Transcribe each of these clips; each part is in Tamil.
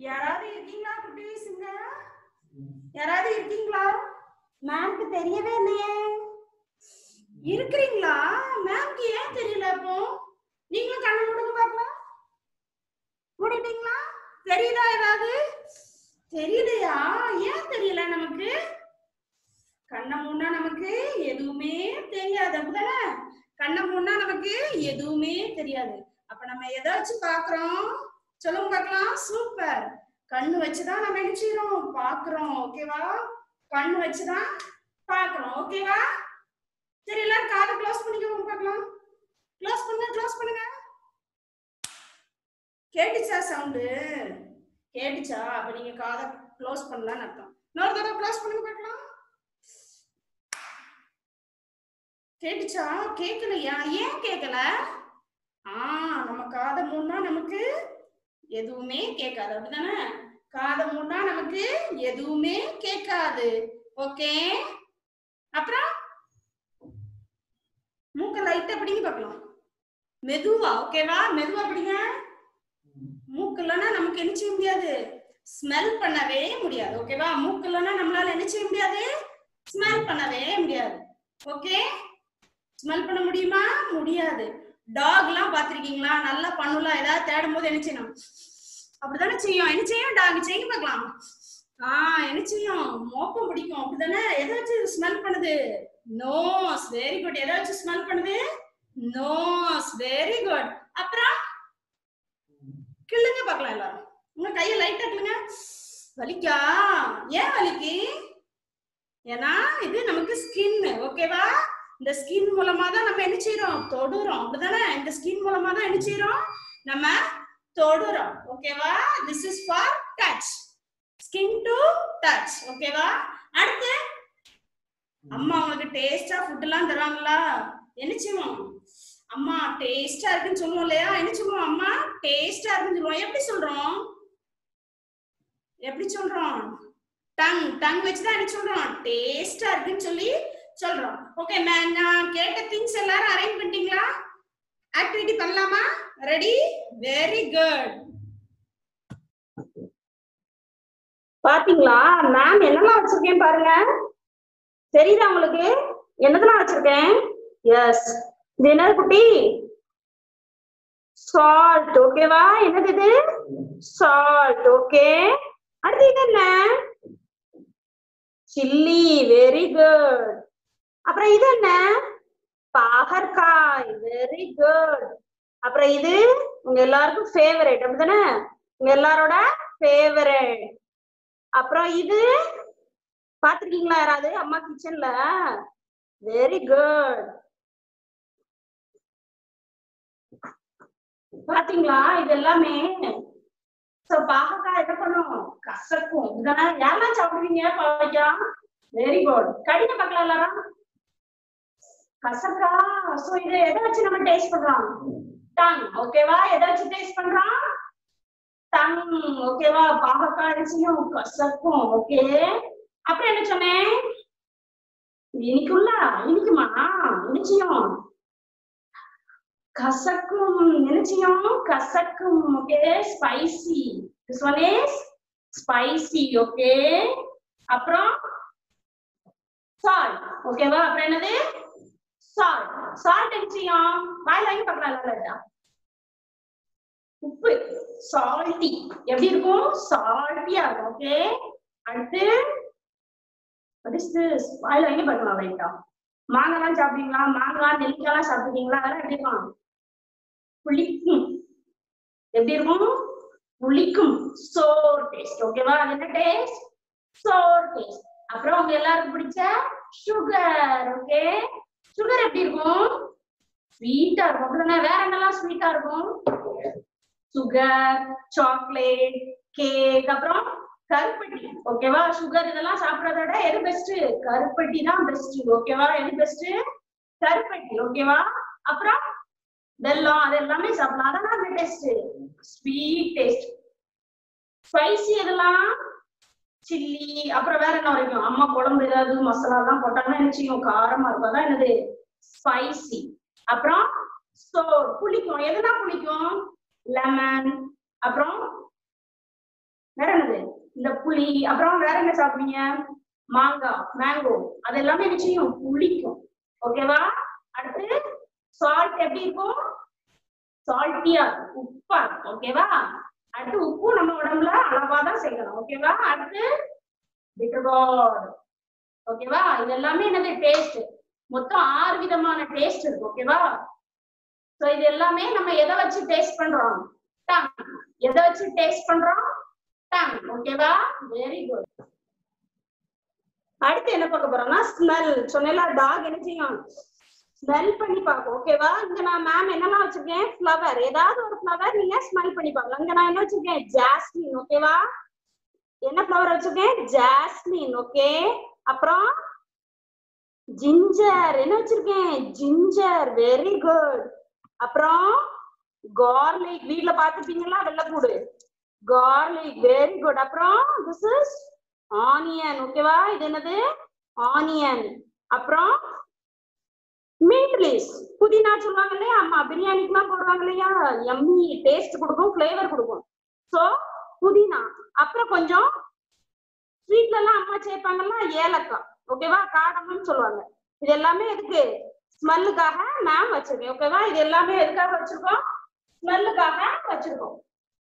யாராவது இருக்கீங்களா குட்டீஸுங்க யாராவது இருக்கீங்களா மேம்க்கு தெரியவே இல்லையே இருக்கிறீங்களா மேம்க்கு ஏன் தெரியல அப்போ நீங்களும் கண்ணு மூடுங்க பார்க்கலாம் மூடிட்டீங்களா தெரியுதா ஏதாவது தெரியலையா ஏன் தெரியல நமக்கு கண்ணை மூடனா நமக்கு எதுவுமே தெரியாது அப்படிதானே கண்ணை மூடனா நமக்கு எதுவுமே தெரியாது அப்ப நம்ம எதை வச்சு பாக்குறோம் சொல்லுங்க பார்க்கலாம் சூப்பர் கண்ணு வச்சுதான் நம்ம என்ன செய்யறோம் பாக்குறோம் ஓகேவா கண்ணு வச்சுதான் பாக்குறோம் ஓகேவா சரி எல்லாரும் காதை க்ளோஸ் பண்ணிக்கோங்க பார்க்கலாம் க்ளோஸ் பண்ணுங்க க்ளோஸ் பண்ணுங்க கேட்டுச்சா சவுண்டு கேட்டுச்சா அப்ப நீங்க காதை க்ளோஸ் பண்ணலாம்னு அர்த்தம் இன்னொரு தடவை க்ளோஸ் பண்ணுங்க பார்க்கலாம் கேட்டுச்சா கேட்கலையா ஏன் கேட்கல ஆ நம்ம காதை மூடனா நமக்கு எதுவுமே கேட்காது அப்படிதானே காதை மூடனா நமக்கு எதுவுமே கேட்காது ஓகே அப்புறம் மூக்க லைட்டா பிடிங்க பார்க்கலாம் மெதுவா ஓகேவா மெதுவா பிடிங்க மூக்கு இல்லைன்னா நமக்கு என்ன செய்ய முடியாது ஸ்மெல் பண்ணவே முடியாது ஓகேவா மூக்கு இல்லைன்னா நம்மளால என்ன செய்ய முடியாது ஸ்மெல் பண்ணவே முடியாது ஓகே ஸ்மெல் பண்ண முடியுமா முடியாது டாக் எல்லாம் பாத்திருக்கீங்களா நல்லா பண்ணுலாம் ஏதாவது தேடும் போது என்ன செய்யணும் அப்படித்தானே செய்யும் என்ன செய்யும் டாக் செய்ய பார்க்கலாம் ஆஹ் என்ன செய்யும் மோப்பம் பிடிக்கும் அப்படிதானே எதை வச்சு ஸ்மெல் பண்ணுது நோஸ் வெரி குட் எதை வச்சு ஸ்மெல் பண்ணுது நோஸ் வெரி குட் அப்புறம் கிள்ளுங்க பார்க்கலாம் எல்லாரும் உங்க கையை லைட்டா கிள்ளுங்க வலிக்கா ஏன் வலிக்கு ஏன்னா இது நமக்கு ஸ்கின் ஓகேவா இந்த ஸ்கின் மூலமா தான் நம்ம என்ன செய்யறோம் தொடுறோம் அப்படிதானே இந்த ஸ்கின் மூலமா தான் என்ன செய்யறோம் நம்ம தொடுறோம் ஓகேவா this is for touch skin to touch ஓகேவா அடுத்து அம்மா உங்களுக்கு டேஸ்டா ஃபுட் எல்லாம் தருவாங்களா என்ன செய்வோம் அம்மா டேஸ்டா இருக்குன்னு சொல்லுவோம் இல்லையா என்ன சொல்லுவோம் அம்மா டேஸ்டா இருக்குன்னு சொல்லுவோம் எப்படி சொல்றோம் எப்படி சொல்றோம் டங் டங் வச்சுதான் என்ன சொல்றோம் டேஸ்டா இருக்குன்னு சொல்லி சொல்றோம் ஓகே மேம் நான் கேட்ட திங்ஸ் எல்லாரும் அரேஞ்ச் பண்ணிட்டீங்களா ஆக்டிவிட்டி பண்ணலாமா ரெடி வெரி குட் பாத்தீங்களா மேம் என்னெல்லாம் வச்சிருக்கேன் பாருங்க தெரியுதா உங்களுக்கு என்னதெல்லாம் வச்சிருக்கேன் எஸ் இது என்னது குட்டி சால்ட் ஓகேவா என்னது இது சால்ட் ஓகே அடுத்து இது என்ன சில்லி வெரி குட் அப்புறம் இது என்ன பாகற்காய் வெரி குட் அப்புறம் இது உங்க எல்லாருக்கும் ஃபேவரட் அப்படிதானே உங்க எல்லாரோட ஃபேவரட் அப்புறம் இது பாத்திருக்கீங்களா யாராவது அம்மா கிச்சன்ல வெரி குட் பாத்தீங்களா இது எல்லாமே சோ பாகக்காய் என்ன பண்ணும் கசக்கும் இதெல்லாம் யாரெல்லாம் சாப்பிடுவீங்க பாவைக்கா வெரி குட் கடின பார்க்கலாம் எல்லாரும் கசக்கா சோ இதை எதை வச்சு நம்ம டேஸ்ட் பண்றோம் டங் ஓகேவா எதை வச்சு டேஸ்ட் பண்றோம் டங் ஓகேவா பாகக்காய் அரிசியும் கசக்கும் ஓகே அப்புறம் என்ன சொன்னேன் இது இனிக்குள்ள இனிக்குமா இனிச்சியும் கசக்கும் நினைச்சியும் கசக்கும் okay spicy this one is spicy okay அப்புறம் சால்ட் ஓகேவா அப்புறம் என்னது சால்ட் சால்ட் நினைச்சியும் வாயில வாங்கி பார்க்கலாம் உப்பு சால்ட்டி எப்படி இருக்கும் சால்ட்டியா இருக்கும் ஓகே அடுத்து what is this வாயில வாங்கி பார்க்கலாம் ரைட்டா மாங்காய்லாம் சாப்பிடுவீங்களா மாங்காய் நெல்லிக்காய்லாம் சாப்பிடுவீங்களா அதெல்லாம் எப்படி இருக்கும் புளிக்கும் எப்படி இருக்கும் புளிக்கும் சோர் டேஸ்ட் ஓகேவா அது என்ன டேஸ்ட் சோர் டேஸ்ட் அப்புறம் உங்க எல்லாருக்கும் பிடிச்ச சுகர் ஓகே சுகர் எப்படி இருக்கும் ஸ்வீட்டா இருக்கும் அப்படிதானே வேற என்னெல்லாம் ஸ்வீட்டா இருக்கும் சுகர் சாக்லேட் கேக் அப்புறம் கருப்பட்டி ஓகேவா சுகர் இதெல்லாம் சாப்பிடறத விட எது பெஸ்ட் கருப்பட்டி தான் பெஸ்ட் ஓகேவா எது பெஸ்ட் கருப்பட்டி ஓகேவா அப்புறம் வெல்லம் அது எல்லாமே சாப்பிடலாம் அதான் டேஸ்ட் ஸ்வீட் டேஸ்ட் ஸ்பைசி எதெல்லாம் சில்லி அப்புறம் வேற என்ன வரைக்கும் அம்மா குழம்பு ஏதாவது மசாலா எல்லாம் போட்டாங்கன்னா என்ன செய்யும் காரமா இருக்கும் அதான் என்னது ஸ்பைசி அப்புறம் சோர் புளிக்கும் எதுனா புளிக்கும் லெமன் அப்புறம் வேற என்னது இந்த புளி அப்புறம் வேற என்ன சாப்பிடுவீங்க மாங்காய் மேங்கோ அது எல்லாமே என்ன செய்யும் புளிக்கும் ஓகேவா அடுத்து சால்ட் எப்படி இருக்கும் சால்ட்டியா உப்பா இருக்கும் ஓகேவா அடுத்து உப்பு நம்ம உடம்புல அளவா தான் சேர்க்கணும் ஓகேவா அடுத்து பிட்டர்கார்டு ஓகேவா இது எல்லாமே என்னது டேஸ்ட் மொத்தம் ஆறு விதமான டேஸ்ட் இருக்கு ஓகேவா சோ இது எல்லாமே நம்ம எதை வச்சு டேஸ்ட் பண்றோம் டங் எதை வச்சு டேஸ்ட் பண்றோம் டங் ஓகேவா வெரி குட் அடுத்து என்ன பார்க்க போறோம்னா ஸ்மெல் சொன்னேன்ல டாக் என்ன செய்யும் ஸ்மெல் பண்ணி பார்க்கும் ஓகேவா இங்க நான் மேம் என்னெல்லாம் வச்சிருக்கேன் ஃப்ளவர் ஏதாவது ஒரு ஃப்ளவர் நீங்க ஸ்மெல் பண்ணி பார்க்கலாம் இங்க நான் என்ன வச்சிருக்கேன் ஜாஸ்மின் ஓகேவா என்ன ஃப்ளவர் வச்சிருக்கேன் ஜாஸ்மின் ஓகே அப்புறம் ஜிஞ்சர் என்ன வச்சிருக்கேன் ஜிஞ்சர் வெரி குட் அப்புறம் கார்லிக் வீட்ல பாத்துப்பீங்களா வெள்ளைப்பூடு கார்லிக் வெரி குட் அப்புறம் திஸ் இஸ் ஆனியன் ஓகேவா இது என்னது ஆனியன் அப்புறம் மீட் லீஸ் புதினா சொல்லுவாங்க இல்லையா அம்மா பிரியாணிக்குலாம் போடுவாங்க இல்லையா எம்மி டேஸ்ட் கொடுக்கும் ஃப்ளேவர் கொடுக்கும் சோ புதினா அப்புறம் கொஞ்சம் ஸ்வீட்ல எல்லாம் அம்மா சேர்ப்பாங்கல்ல ஏலக்காய் ஓகேவா காடம்னு சொல்லுவாங்க இது எல்லாமே எதுக்கு ஸ்மெல்லுக்காக மேம் வச்சிருக்கேன் ஓகேவா இது எல்லாமே எதுக்காக வச்சிருக்கோம் ஸ்மெல்லுக்காக வச்சிருக்கோம்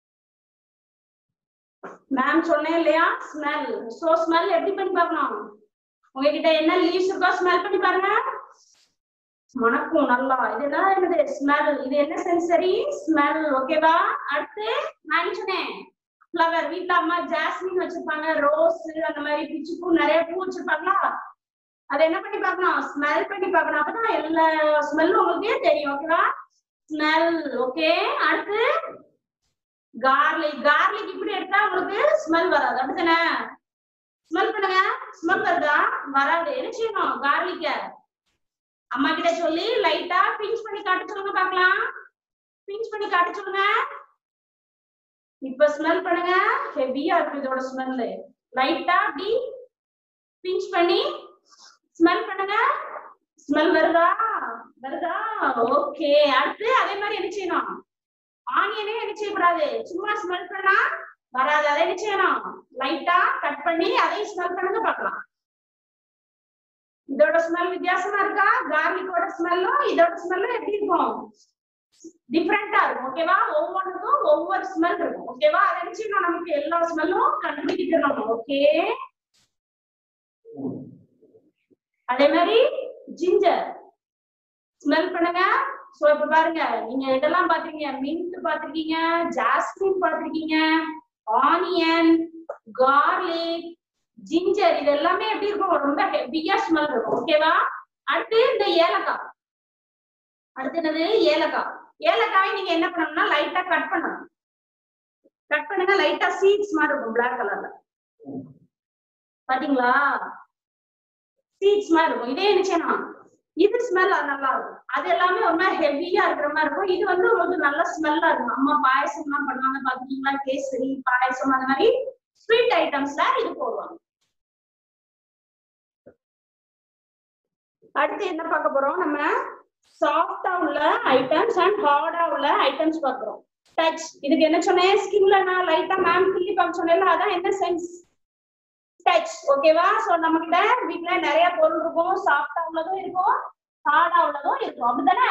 மேம் சொன்னேன் இல்லையா ஸ்மெல் சோ ஸ்மெல் எப்படி பண்ணி பார்க்கணும் உங்ககிட்ட என்ன லீவ்ஸ் இருக்கோ ஸ்மெல் பண்ணி பாருங்க மணக்கும் நல்லா இது என்ன என்னது ஸ்மெல் இது என்ன சென்சரி ஸ்மெல் ஓகேவா அடுத்து நான் சொன்னேன் ஃப்ளவர் வீட்ல அம்மா ஜாஸ்மின் வச்சிருப்பாங்க ரோஸ் அந்த மாதிரி பிச்சு பூ நிறைய பூ வச்சிருப்பாங்களா அதை என்ன பண்ணி பார்க்கணும் ஸ்மெல் பண்ணி பார்க்கணும் அப்பதான் எல்லா ஸ்மெல்லும் உங்களுக்கே தெரியும் ஓகேவா ஸ்மெல் ஓகே அடுத்து கார்லிக் கார்லிக் இப்படி எடுத்தா உங்களுக்கு ஸ்மெல் வராது அப்படித்தானே ஸ்மெல் பண்ணுங்க ஸ்மெல் வருதா வராது என்ன செய்யணும் கார்லிக்க அம்மா கிட்ட சொல்லி லைட்டா பிஞ்ச் பண்ணி காட்ட சொல்லுங்க பார்க்கலாம் பிஞ்ச் பண்ணி காட்ட சொல்லுங்க இப்ப ஸ்மெல் பண்ணுங்க ஹெவியா இருக்கு இதோட ஸ்மெல் லைட்டா அப்படி பிஞ்ச் பண்ணி ஸ்மெல் பண்ணுங்க ஸ்மெல் வருதா வருதா ஓகே அடுத்து அதே மாதிரி என்ன செய்யணும் ஆனியனே என்ன செய்யக்கூடாது சும்மா ஸ்மெல் பண்ணா வராது அதை என்ன செய்யணும் லைட்டா கட் பண்ணி அதையும் ஸ்மெல் பண்ணுங்க பார்க்கலாம் இதோட ஸ்மெல் வித்தியாசமா இருக்கா கார்லிக்கோட ஸ்மெல்லும் இதோட ஸ்மெல்லும் எப்படி இருக்கும் டிஃப்ரெண்டா இருக்கும் ஓகேவா ஒவ்வொன்றுக்கும் ஒவ்வொரு ஸ்மெல் இருக்கும் ஓகேவா அதை வச்சு நான் நமக்கு எல்லா ஸ்மெல்லும் கண்டுபிடிக்கணும் ஓகே அதே மாதிரி ஜிஞ்சர் ஸ்மெல் பண்ணுங்க சோ இப்ப பாருங்க நீங்க இதெல்லாம் பாத்திருக்கீங்க மின்ட் பாத்திருக்கீங்க ஜாஸ்மின் பாத்திருக்கீங்க ஆனியன் கார்லிக் ஜிஞ்சர் இது எல்லாமே எப்படி இருக்கும் ரொம்ப ஹெவியா ஸ்மெல் இருக்கும் ஓகேவா அடுத்து இந்த ஏலக்காய் அடுத்து என்னது ஏலக்காய் ஏலக்காய் நீங்க என்ன பண்ணணும்னா லைட்டா கட் பண்ணணும் கட் பண்ணுங்க லைட்டா சீட்ஸ் மாதிரி இருக்கும் பிளாக் கலர்ல பாத்தீங்களா சீட்ஸ் மாதிரி இருக்கும் இதே என்ன செய்யணும் இது ஸ்மெல் நல்லா இருக்கும் அது எல்லாமே ரொம்ப ஹெவியா இருக்கிற மாதிரி இருக்கும் இது வந்து உங்களுக்கு நல்ல ஸ்மெல்லா இருக்கும் அம்மா பாயசம் எல்லாம் பண்ணுவாங்க பாத்தீங்களா கேசரி பாயசம் அந்த மாதிரி ஸ்வீட் ஐட்டம்ஸ்ல இது போடுவாங்க அடுத்து என்ன பார்க்க போறோம் நம்ம சாஃப்டா உள்ள ஐட்டம்ஸ் அண்ட் ஹார்டா உள்ள ஐட்டம்ஸ் பார்க்கிறோம் டச் இதுக்கு என்ன சொன்னேன் ஸ்கின்ல நான் லைட்டா மேம் கிள்ளி பார்க்க சொன்னேன்ல அதான் என்ன சென்ஸ் டச் ஓகேவா சோ நம்ம கிட்ட வீட்ல நிறைய பொருள் இருக்கும் சாஃப்டா உள்ளதும் இருக்கும் ஹார்டா உள்ளதும் இருக்கும் அப்படிதானே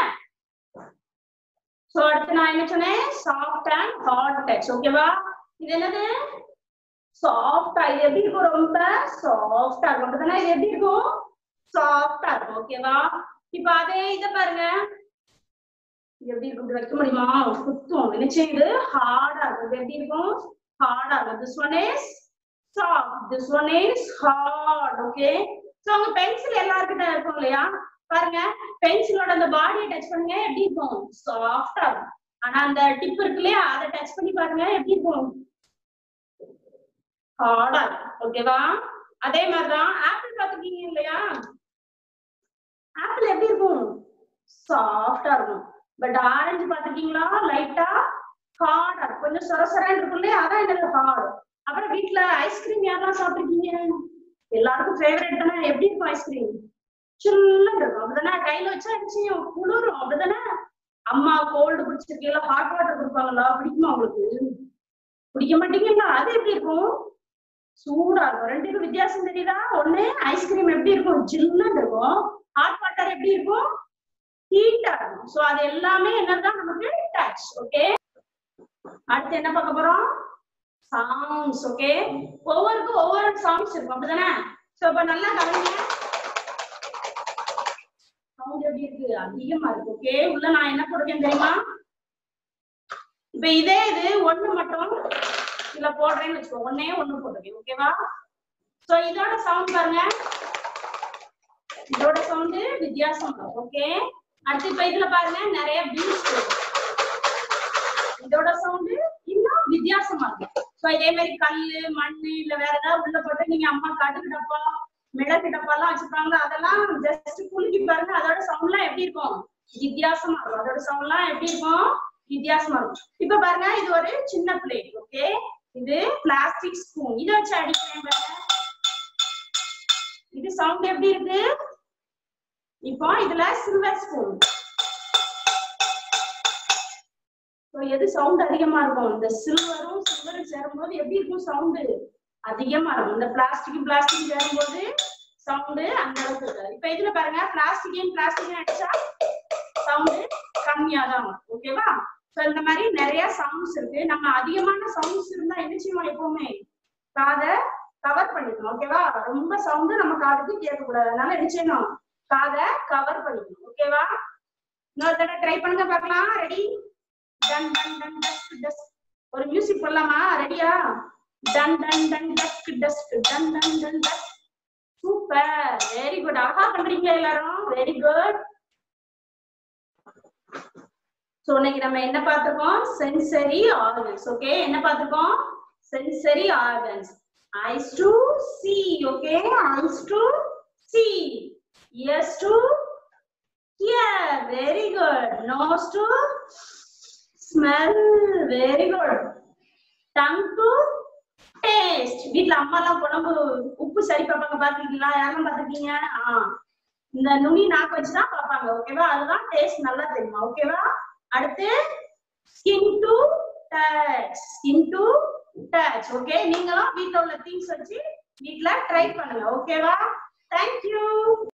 சோ அடுத்து நான் என்ன சொன்னேன் சாஃப்ட் அண்ட் ஹார்ட் டச் ஓகேவா இது என்னது சாஃப்டா இது எப்படி இருக்கும் ரொம்ப சாஃப்டா இருக்கும் அப்படிதானே இது எப்படி இருக்கும் சாஃப்டா இருக்கும் ஓகேவா இப்ப அதே இத பாருங்க இது எப்படி இருக்கும் இப்படி வைக்க முடியுமா குத்தும் என்ன செய்யுது ஹார்டா இருக்கும் இது எப்படி இருக்கும் ஹார்டா இருக்கும் this one is soft this one is hard okay so உங்க பென்சில் எல்லார்கிட்ட இருக்கும் இல்லையா பாருங்க பென்சிலோட அந்த பாடியை டச் பண்ணுங்க எப்படி இருக்கும் சாஃப்டா இருக்கும் ஆனா அந்த டிப் இருக்கு இல்லையா அதை டச் பண்ணி பாருங்க எப்படி இருக்கும் ஹார்டா இருக்கும் ஓகேவா அதே மாதிரிதான் ஆப்பிள் பாத்துக்கீங்க இல்லையா ஆப்பிள் எப்படி இருக்கும் சாஃப்டா இருக்கும் பட் ஆரஞ்சு பாத்துக்கீங்களா லைட்டா ஹார்டா இருக்கும் கொஞ்சம் சொர சொரன்னு இருக்கும் இல்லையா அதான் என்னது ஹார்ட் அப்புறம் வீட்ல ஐஸ்கிரீம் யாரெல்லாம் சாப்பிட்டுருக்கீங்க எல்லாருக்கும் ஃபேவரட் தானே எப்படி இருக்கும் ஐஸ்கிரீம் சில்லுன்னு இருக்கும் அப்படிதானே கையில வச்சா என்ன செய்யும் குளிரும் அப்படிதானே அம்மா கோல்டு பிடிச்சிருக்கீங்களா ஹாட் வாட்டர் கொடுப்பாங்களா பிடிக்குமா உங்களுக்கு குடிக்க மாட்டீங்களா அது எப்படி இருக்கும் சூடா இருக்கும் ரெண்டுக்கும் வித்தியாசம் தெரியுதா ஒண்ணு ஐஸ்கிரீம் எப்படி இருக்கும் ஜில்லுன்னு இருக்கும் ஹாட் வாட்டர் எப்படி இருக்கும் ஹீட்டா இருக்கும் சோ அது எல்லாமே என்னதான் நமக்கு டச் ஓகே அடுத்து என்ன பார்க்க போறோம் சவுண்ட்ஸ் ஓகே ஒவ்வொருக்கும் ஒவ்வொரு சவுண்ட்ஸ் இருக்கும் அப்படிதானே சோ இப்ப நல்லா கவனிங்க சவுண்ட் எப்படி இருக்கு அதிகமா இருக்கு ஓகே உள்ள நான் என்ன போட்டிருக்கேன் தெரியுமா இப்ப இதே இது ஒண்ணு மட்டும் இதுல போடுறேன்னு வச்சுக்கோ ஒன்னே ஒண்ணு போட்டிருக்கேன் ஓகேவா சோ இதோட சவுண்ட் பாருங்க இதோட சவுண்ட் வித்தியாசம் ஓகே அடுத்து இப்ப இதுல பாருங்க நிறைய பீட்ஸ் இதோட சவுண்ட் இன்னும் வித்தியாசமா இருக்கும் சோ இதே மாதிரி கல்லு மண்ணு இல்ல வேற ஏதாவது உள்ள போட்டு நீங்க அம்மா கடுகு டப்பா மிளகு டப்பா எல்லாம் வச்சிருப்பாங்க அதெல்லாம் ஜஸ்ட் குலுக்கி பாருங்க அதோட சவுண்ட் எல்லாம் எப்படி இருக்கும் வித்தியாசமா இருக்கும் அதோட சவுண்ட் எல்லாம் எப்படி இருக்கும் வித்தியாசமா இருக்கும் இப்ப பாருங்க இது ஒரு சின்ன பிளேட் ஓகே இது பிளாஸ்டிக் ஸ்பூன் இதை வச்சு அடிக்கிறேன் பாருங்க இது சவுண்ட் எப்படி இருக்கு இப்போ இதுல சில்வர் ஸ்பூன் எது சவுண்ட் அதிகமா இருக்கும் இந்த சில்வரும் சில்வரும் சேரும்போது எப்படி இருக்கும் சவுண்டு அதிகமா இருக்கும் இந்த பிளாஸ்டிக் பிளாஸ்டிக் சேரும்போது சவுண்டு அந்த அளவுக்கு இருக்காது இப்ப இதுல பாருங்க பிளாஸ்டிக் பிளாஸ்டிக் அடிச்சா சவுண்டு கம்மியா தான் வரும் ஓகேவா சோ இந்த மாதிரி நிறைய சவுண்ட்ஸ் இருக்கு நம்ம அதிகமான சவுண்ட்ஸ் இருந்தா என்ன செய்வோம் எப்பவுமே காதை கவர் பண்ணிக்கணும் ஓகேவா ரொம்ப சவுண்டு நம்ம காதுக்கு கேட்க கூடாது அதனால என்ன செய்யணும் காதை கவர் பண்ணிக்கணும் ஓகேவா இன்னொரு தடவை ட்ரை பண்ணுங்க பார்க்கலாம் ரெடி டன் டன் டன் டஸ்க் டஸ்க் ஒரு மியூசிக் போடலாமா ரெடியா டன் டன் டன் டஸ்க் டஸ்க் டன் டன் டன் டஸ்க் சூப்பர் வெரி குட் அழகா பண்றீங்க எல்லாரும் வெரி குட் சோ இன்னைக்கு நம்ம என்ன பார்த்திருக்கோம் சென்சரி ஆர்கன்ஸ் ஓகே என்ன பார்த்திருக்கோம் sensory organs eyes to see okay eyes to see ears to hear very good nose to smell very good tongue to taste வீட்ல அம்மா எல்லாம் குழம்பு உப்பு சரி பார்ப்பாங்க பாத்துருக்கீங்களா யாரெல்லாம் பாத்துருக்கீங்க ஆஹ் இந்த நுனி நாக்கு வச்சுதான் பார்ப்பாங்க ஓகேவா அதுதான் டேஸ்ட் நல்லா தெரியுமா ஓகேவா அடுத்து skin to touch skin to touch okay நீங்களும் வீட்ல உள்ள திங்ஸ் வச்சு வீட்ல ட்ரை பண்ணுங்க ஓகேவா தேங்க்யூ